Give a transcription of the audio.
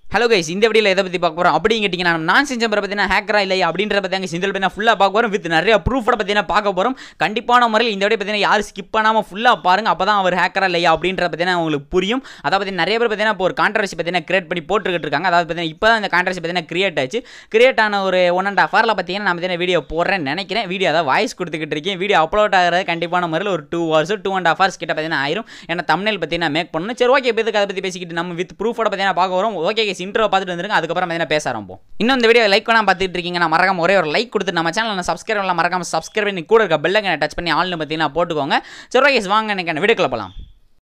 hello guys இந்த வீடியோவில் எதை பற்றி பார்க்க போகிறோம் அப்படின்னு கேட்டிங்கன்னா நான் செஞ்ச பிறகு பார்த்தீங்கன்னா ஹேக்கரா இல்லையா அப்படின்றத பற்றி அங்கே சிந்தல் பார்த்தீங்கன்னா ஃபுல்லாக பார்க்க போகிறோம் வித் நிறைய ப்ரூஃபோட பார்த்தீங்கன்னா பார்க்க போகிறோம் கண்டிப்பான முறையில் இந்த வீடியோ பார்த்தீங்கன்னா யாரும் ஸ்கிப் பண்ணாமல் ஃபுல்லாக பாருங்க அப்போ தான் அவர் ஹேக்கரா இல்லையா அப்படின்றத பார்த்தீங்கன்னா உங்களுக்கு புரியும் அதாவது பார்த்தீங்கன்னா நிறைய பேர் பார்த்தீங்கன்னா இப்போ ஒரு கான்ட்ரவர்சி பார்த்தீங்கன்னா கிரியேட் பண்ணி போட்டுக்கிட்டு இருக்காங்க அதாவது பார்த்தீங்கன்னா இப்போ தான் இந்த கான்ட்ரவர்சி பார்த்தீங்கன்னா கிரியேட் ஆச்சு கிரியேட் ஆன ஒரு ஒன் அண்ட் ஹாஃப் ஹவரில் பார்த்தீங்கன்னா நான் பார்த்தீங்கன்னா வீடியோ போடுறேன்னு நினைக்கிறேன் வீடியோ அதாவது வாய்ஸ் கொடுத்துக்கிட்டு இருக்கேன் வீடியோ அப்லோட் ஆகிறது கண்டிப்பான முறையில் ஒரு two hours two and half hours கிட்ட பார்த்தீங்கன்னா ஆயிரும் ஏன்னா தமிழ் பார்த்தீங்கன்னா மேக் பண்ணணும் சரி ஓகே இப்போ இதுக்கு அதை பற்றி பேசிக்கிட்டு நம்ம வித் ப்ரூஃபோட பார்த்தீங்கன்னா பார்க்க வரோம் ஓகே கேஸ் இன்ட்ரோ பார்த்துட்டு வந்துருங்க அதுக்கப்புறம் பார்த்தீங்கன்னா பேச ஆரம்பம் இன்னும் இந்த வீடியோ லைக் பண்ணாம பார்த்துட்டு இருக்கீங்க நான் மறக்காம ஒரே ஒரு லைக் கொடுத்து நம்ம சேனலில் சப்ஸ்கிரைப் பண்ணலாம் மறக்காம சப்ஸ்கிரைப் பண்ணி கூட இருக்க பெல்லைக்கனை டச் பண்ணி ஆள்னு பார்த்தீங்கன்னா போட்டுக்கோங்க சரி ஓகே வாங்க எனக்கு வீடியோக்குள்ள போகலாம்